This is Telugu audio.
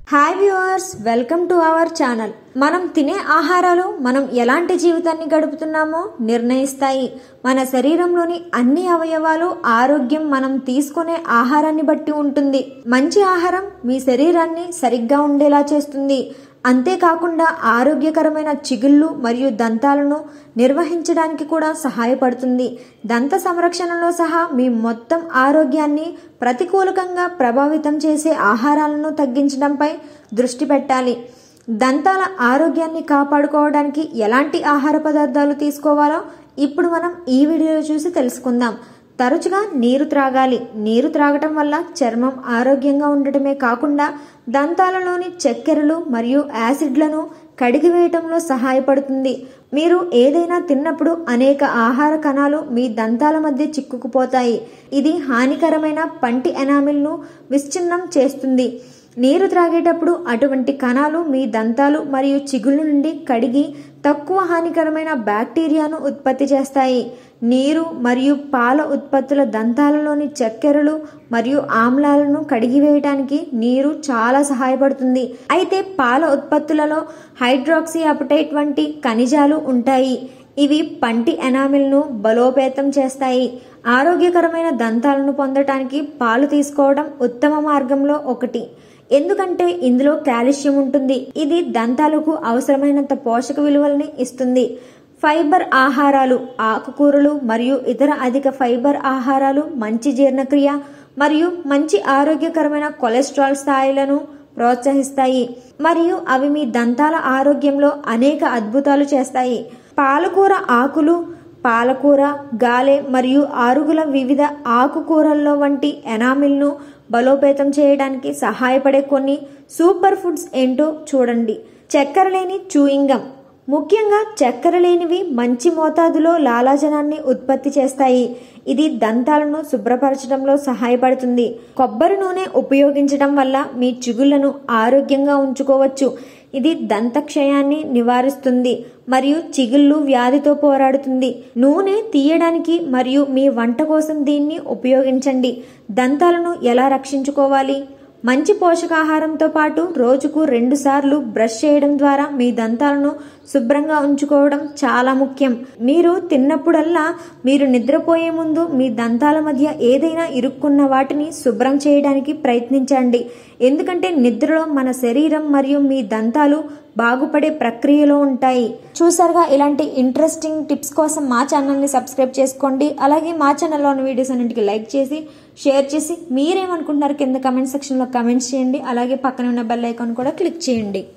hi viewers welcome to our channel మనం తినే ఆహారాలు మనం ఎలాంటి జీవితాన్ని గడుపుతున్నామో నిర్ణయిస్తాయి మన శరీరంలోని అన్ని అవయవాలు ఆరోగ్యం మనం తీసుకునే ఆహారాన్ని బట్టి ఉంటుంది మంచి ఆహారం మీ శరీరాన్ని సరిగ్గా ఉండేలా చేస్తుంది అంతేకాకుండా ఆరోగ్యకరమైన చిగుళ్ళు మరియు దంతాలను నిర్వహించడానికి కూడా సహాయపడుతుంది దంత సంరక్షణలో సహా మీ మొత్తం ఆరోగ్యాన్ని ప్రతికూలకంగా ప్రభావితం చేసే ఆహారాలను తగ్గించడంపై దృష్టి పెట్టాలి దంతాల ఆరోగ్యాన్ని కాపాడుకోవడానికి ఎలాంటి ఆహార పదార్థాలు తీసుకోవాలో ఇప్పుడు మనం ఈ వీడియో చూసి తెలుసుకుందాం తరచుగా నీరు త్రాగాలి నీరు త్రాగటం వల్ల చర్మం ఆరోగ్యంగా ఉండటమే కాకుండా దంతాలలోని చక్కెరలు మరియు యాసిడ్లను కడిగివేయటంలో సహాయపడుతుంది మీరు ఏదైనా తిన్నప్పుడు అనేక ఆహార కణాలు మీ దంతాల మధ్య చిక్కుకుపోతాయి ఇది హానికరమైన పంటి ఎనామిల్ను విచ్ఛిన్నం చేస్తుంది నీరు త్రాగేటప్పుడు అటువంటి కణాలు మీ దంతాలు మరియు చిగుళ్ళ నుండి కడిగి తక్కువ హానికరమైన బ్యాక్టీరియాను ఉత్పత్తి చేస్తాయి నీరు మరియు పాల ఉత్పత్తుల దంతాలలోని చక్కెరలు మరియు ఆమ్లాలను కడిగివేయడానికి నీరు చాలా సహాయపడుతుంది అయితే పాల ఉత్పత్తులలో హైడ్రాక్సీ అపటైట్ వంటి ఖనిజాలు ఉంటాయి ఇవి పంటి ఎనామిల్ను బలోపేతం చేస్తాయి ఆరోగ్యకరమైన దంతాలను పొందటానికి పాలు తీసుకోవడం ఉత్తమ మార్గంలో ఒకటి ఎందుకంటే ఇందులో కాల్షియం ఉంటుంది ఇది దంతాలకు అవసరమైనంత పోషక విలువల్ని ఇస్తుంది ఫైబర్ ఆహారాలు ఆకుకూరలు మరియు ఇతర అధిక ఫైబర్ ఆహారాలు మంచి జీర్ణక్రియ మరియు మంచి ఆరోగ్యకరమైన కొలెస్ట్రాల్ స్థాయిలను ప్రోత్సహిస్తాయి మరియు అవి మీ దంతాల ఆరోగ్యంలో అనేక అద్భుతాలు చేస్తాయి పాలకూర ఆకులు పాలకూర గాలె మరియు ఆరుగుల వివిధ ఆకుకూరల్లో వంటి ఎనామిల్ను బలోపేతం చేయడానికి సహాయపడే కొన్ని సూపర్ ఫుడ్స్ ఏంటో చూడండి చక్కెర లేని చూయింగం ముఖ్యంగా చక్కెర లేనివి మంచి మోతాదులో లాలాజనాన్ని ఉత్పత్తి చేస్తాయి ఇది దంతాలను శుభ్రపరచడంలో సహాయపడుతుంది కొబ్బరి నూనె ఉపయోగించడం వల్ల మీ చిగుళ్లను ఆరోగ్యంగా ఉంచుకోవచ్చు ఇది దంతక్షయాన్ని నివారిస్తుంది మరియు చిగుళ్ళు వ్యాధితో పోరాడుతుంది నూనె తీయడానికి మరియు మీ వంట కోసం దీన్ని ఉపయోగించండి దంతాలను ఎలా రక్షించుకోవాలి మంచి పోషకాహారంతో పాటు రోజుకు రెండు సార్లు బ్రష్ చేయడం ద్వారా మీ దంతాలను శుభ్రంగా ఉంచుకోవడం చాలా ముఖ్యం మీరు తిన్నప్పుడల్లా మీరు నిద్రపోయే ముందు మీ దంతాల మధ్య ఏదైనా ఇరుక్కున్న వాటిని శుభ్రం చేయడానికి ప్రయత్నించండి ఎందుకంటే నిద్రలో మన శరీరం మరియు మీ దంతాలు బాగుపడే ప్రక్రియలో ఉంటాయి చూసారుగా ఇలాంటి ఇంట్రెస్టింగ్ టిప్స్ కోసం మా ఛానల్ని సబ్స్క్రైబ్ చేసుకోండి అలాగే మా ఛానల్లో ఉన్న వీడియోస్ అన్నింటికి లైక్ చేసి షేర్ చేసి మీరేమనుకుంటున్నారు కింద కమెంట్ సెక్షన్లో కమెంట్స్ చేయండి అలాగే పక్కన ఉన్న బెల్ ఐకాన్ కూడా క్లిక్ చేయండి